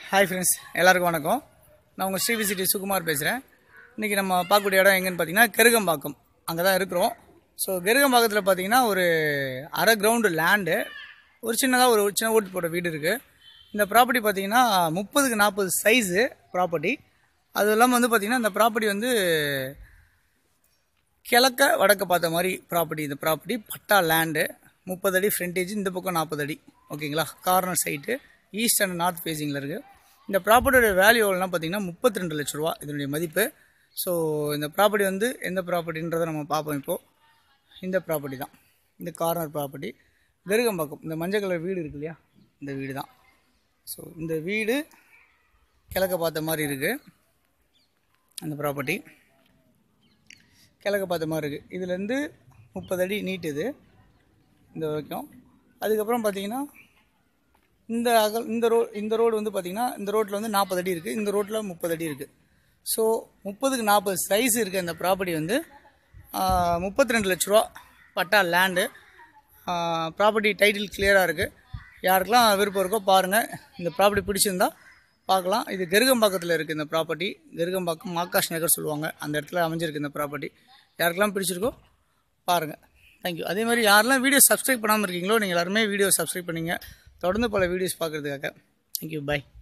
hi friends எல்லாருக்கும் வணக்கம் நான் உங்கள் ஸ்ரீவிசிட்டி சுகுமார் பேசுகிறேன் இன்றைக்கி நம்ம பார்க்கக்கூடிய இடம் எங்கன்னு பார்த்தீங்கன்னா கெருகம்பாக்கம் அங்கே தான் இருக்கிறோம் ஸோ கெருகம்பாக்கத்தில் பார்த்தீங்கன்னா ஒரு அரை கிரவுண்டு லேண்டு ஒரு சின்னதாக ஒரு சின்ன ஓட்டு போட்ட வீடு இருக்குது இந்த ப்ராப்பர்ட்டி பார்த்தீங்கன்னா முப்பதுக்கு நாற்பது சைஸு ப்ராப்பர்ட்டி அது இல்லாமல் வந்து பார்த்தீங்கன்னா இந்த ப்ராப்பர்ட்டி வந்து கிழக்க வடக்க பார்த்த மாதிரி ப்ராப்பர்ட்டி இந்த ப்ராப்பர்ட்டி பட்டா லேண்டு முப்பது அடி ஃப்ரண்டேஜ் இந்த பக்கம் நாற்பது அடி ஓகேங்களா corner side east and north ஃபேஸிங்கில் இருக்குது இந்த ப்ராப்பர்ட்டியோட வேல்யூ எவ்வளோனா பார்த்தீங்கன்னா முப்பத்தி ரெண்டு லட்ச ரூபா இதனுடைய மதிப்பு ஸோ இந்த ப்ராப்பர்ட்டி வந்து எந்த ப்ராப்பர்ட்டின்றதை நம்ம பார்ப்போம் இப்போது இந்த ப்ராப்பர்ட்டி தான் இந்த கார்னர் ப்ராப்பர்ட்டி கருகம்பாக்கம் இந்த மஞ்சள் கலர் வீடு இருக்கு இல்லையா இந்த வீடு தான் ஸோ இந்த வீடு கிழக்க பார்த்த மாதிரி இருக்குது அந்த ப்ராப்பர்ட்டி கிழக்க பார்த்த மாதிரி இருக்குது இதுலேருந்து முப்பது அடி நீட் இது இந்த வரைக்கும் அதுக்கப்புறம் பார்த்தீங்கன்னா இந்த அகல் இந்த ரோ இந்த ரோடு வந்து பார்த்தீங்கன்னா இந்த ரோட்டில் வந்து நாற்பது அடி இருக்குது இந்த ரோட்டில் முப்பது அடி இருக்குது ஸோ முப்பதுக்கு நாற்பது சைஸ் இருக்க இந்த ப்ராப்பர்ட்டி வந்து முப்பத்தி ரெண்டு லட்ச ரூபா பட்டா லேண்டு ப்ராப்பர்ட்டி டைட்டில் கிளியராக இருக்குது யாருக்கெல்லாம் விருப்பம் இருக்கோ பாருங்கள் இந்த ப்ராப்பர்ட்டி பிடிச்சிருந்தா பார்க்கலாம் இது கெருகம்பாக்கத்தில் இருக்குது இந்த ப்ராப்பர்ட்டி கெருகம்பாக்கம் ஆகாஷ் நகர் சொல்லுவாங்க அந்த இடத்துல அமைஞ்சிருக்கு இந்த ப்ராப்பர்ட்டி யாருக்கெல்லாம் பிடிச்சிருக்கோ பாருங்கள் தேங்க்யூ அதே மாதிரி யாரெல்லாம் வீடியோ சப்ஸ்கிரைப் பண்ணாமல் இருக்கீங்களோ நீங்கள் எல்லாருமே வீடியோ சப்ஸ்கிரைப் பண்ணிங்க தொடர்ந்து பல வீடியோஸ் பார்க்குறதுக்காக தேங்க்யூ பை